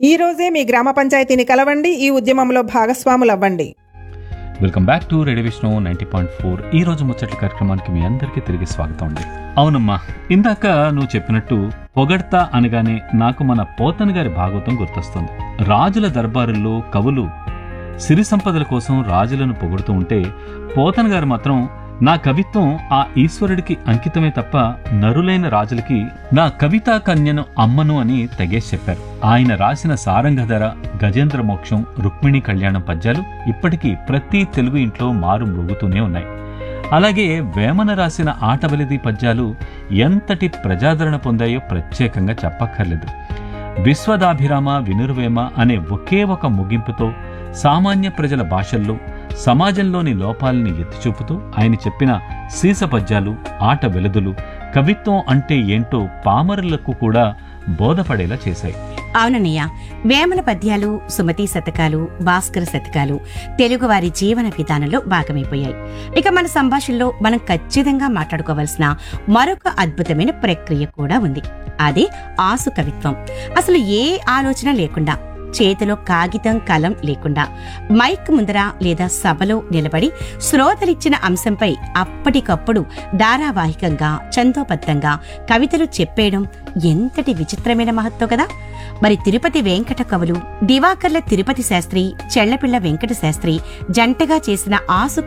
ఈ రోజే మీ గ్రామ పంచాయతీని కలవండి ఈ ఉద్యమంలో భాగస్వాములవ్వండి welcome back to radio Vishnu ninety point four ఈ రోజు ముచ్చట్ల కార్యక్రమానికి మీ అందరికీ తిరిగి స్వాగతం అండి అవునమ్మా ఇందాక నువ్వు చెప్పినట్టు పొగడ్తా అనగానే నాకు మన పోతన గారి భాగవతం గుర్తొస్తుంది రాజుల దర్బారుల్లో కవులు సిరి సంపదల కోసం రాజులను పొగుడుతూ ఉంటే పోతన గారు మాత్రం నా కవిత్వం ఆ ఈశ్వరుడికి అంకితమే తప్ప నరులైన రాజులకి నా కవితా కన్యను అమ్మను అని తెగేసి చెప్పారు ఆయన రాసిన సారంగధర గజేంద్ర మోక్షం రుక్మిణి కళ్యాణం పద్యాలు ఇప్పటికీ ప్రతి తెలుగు ఇంట్లో మారు మ్రోగుతూనే ఉన్నాయి అలాగే వేమన రాసిన ఆటబలిది పద్యాలు ఎంతటి ప్రజాదరణ పొందాయో ప్రత్యేకంగా చెప్పక్కర్లేదు విశ్వదాభిరామ వినుర్వేమ అనే ఒకే ఒక ముగింపుతో సామాన్య ప్రజల భాషల్లో సమాజంలోని లోపాలని ఎత్తిచూపుతూ ఆయన చెప్పిన సీస పద్యాలు ఆట వెలుదులు కవిత్వం అంటే ఏంటో పామరులకు కూడా బోధపడేలా చేశాయి అవునన్నయ్య వేమన పద్యాలు సుమతి శతకాలు భాస్కర శతకాలు తెలుగువారి జీవన విధానంలో భాగమైపోయాయి ఇక మన సంభాషణలో మనం ఖచ్చితంగా మాట్లాడుకోవాల్సిన మరొక అద్భుతమైన ప్రక్రియ కూడా ఉంది అదే ఆసు కవిత్వం అసలు ఏ ఆలోచన లేకుండా చేతిలో కాగితం కలం లేకుండా మైక్ ముందర లేదా సభలో నిలబడి శ్రోతలిచ్చిన అంశంపై అప్పటికప్పుడు ధారావాహికంగా చందోబద్ధంగా కవితలు చెప్పేయడం ఎంతటి విచిత్రమైన మహత్వం కదా మరి తిరుపతి వెంకట కవులు దివాకర్ల తిరుపతి శాస్త్రి చెళ్లపిళ్ల వెంకట శాస్త్రి జంటగా చేసిన ఆసు